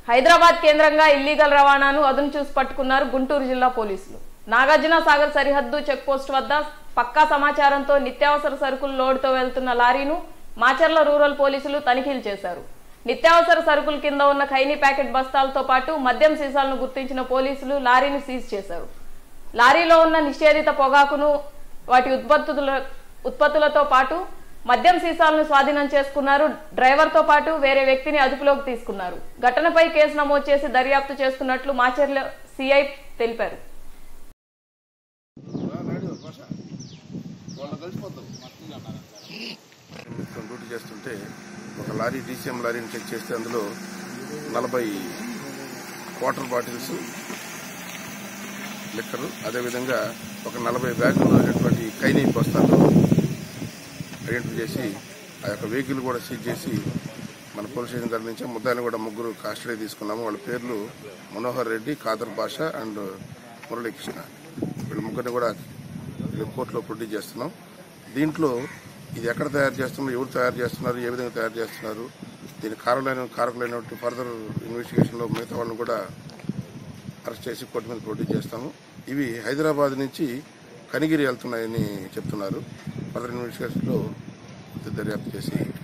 హైదరాబాద్ కేంద్రంగా ఇల్లీగల్ రవాణాను అదును చూసి పట్టుకున్నారు గుంటూరు జిల్లా పోలీసులు నాగార్జున సాగర్ సరిహద్దు చెక్ పోస్ట్ వద్ద పక్కా సమాచారంతో నిత్యావసర సరుకులు లోడ్తో వెళ్తున్న లారీను మాచర్ల రూరల్ పోలీసులు తనిఖీలు చేశారు నిత్యావసర సరుకుల కింద ఉన్న ఖైనీ ప్యాకెట్ బస్తాలతో పాటు మద్యం సీసాలను గుర్తించిన పోలీసులు లారీని సీజ్ చేశారు లారీలో ఉన్న నిషేధిత పొగాకును వాటి ఉత్పత్తుల ఉత్పత్తులతో పాటు మద్యం సీసాలను స్వాధీనం చేసుకున్నారు డ్రైవర్తో పాటు వేరే వ్యక్తిని అదుపులోకి తీసుకున్నారు ఘటనపై కేసు నమోదు చేసి దర్యాప్తు చేస్తున్నట్లు మాచర్ల సిఐ తెలిపారు నిమిత్తం డ్యూటీ చేస్తుంటే ఒక లారీ డీసీఎం లారీని చెక్ చేస్తే అందులో నలభై వాటర్ బాటిల్స్ లిక్కరు అదేవిధంగా ఒక నలభై బ్యాగులు అయినటువంటి కైనీ బస్తాలు ఐడెంటిఫై చేసి ఆ యొక్క వెహికల్ కూడా సీజ్ చేసి మన పోలీస్ స్టేషన్ దగ్గర నుంచి ముద్దాయిని కూడా ముగ్గురు కాస్టడీ తీసుకున్నాము వాళ్ళ పేర్లు మనోహర్ రెడ్డి కాదర్ బాష అండ్ మురళీకృష్ణ వీళ్ళ ముగ్గురిని కూడా వీళ్ళ కోర్టులో ప్రొడ్యూస్ చేస్తున్నాం దీంట్లో ఇది ఎక్కడ తయారు చేస్తున్నారు ఎవరు తయారు చేస్తున్నారు ఏ విధంగా తయారు చేస్తున్నారు దీని కారణమైన కారకులైనటువంటి ఫర్దర్ ఇన్వెస్టిగేషన్లో మిగతా వాళ్ళని కూడా అరెస్ట్ చేసి కోర్టు మీద ప్రొడ్యూస్ చేస్తాము ఇవి హైదరాబాద్ నుంచి కనిగిరి వెళ్తున్నాయని చెప్తున్నారు ఫర్దర్ ఇన్వెస్టిగేషన్లో దర్యాప్తు చేసి